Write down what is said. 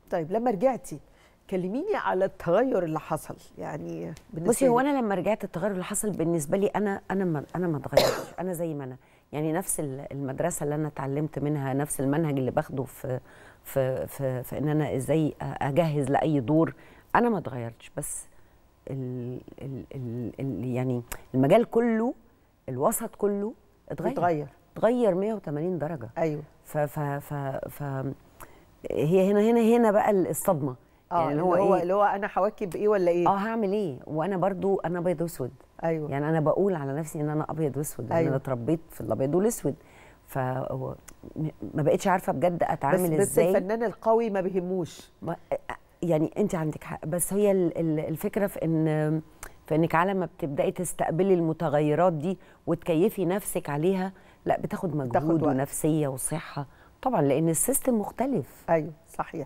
طيب لما رجعتي كلميني على التغير اللي حصل يعني بالنسبه بصي هو لك. انا لما رجعت التغير اللي حصل بالنسبه لي انا انا ما انا ما اتغيرتش انا زي ما انا يعني نفس ال- المدرسه اللي انا اتعلمت منها نفس المنهج اللي باخده في في في, في ان انا ازاي اجهز لاي دور انا ما اتغيرتش بس ال ال ال ال يعني المجال كله الوسط كله اتغير اتغير اتغير 180 درجه ايوه ف ف ف, ف هي هنا هنا هنا بقى الصدمه اه يعني اللي هو إيه؟ اللي هو انا هواكب بايه ولا ايه اه هعمل ايه وانا برضو انا ابيض واسود ايوه يعني انا بقول على نفسي ان انا ابيض واسود لان أيوة. انا اتربيت في الابيض والاسود ف م- ما بقتش عارفه بجد بس اتعامل بس ازاي الفنان القوي ما بيهموش ما- يعني انت عندك حق بس هي ال- ال- الفكره في ان في انك على ما بتبداي تستقبلي المتغيرات دي وتكيفي نفسك عليها لا بتاخد مجهود وقت. ونفسيه وصحه طبعا لان السيستم مختلف ايوه صحيح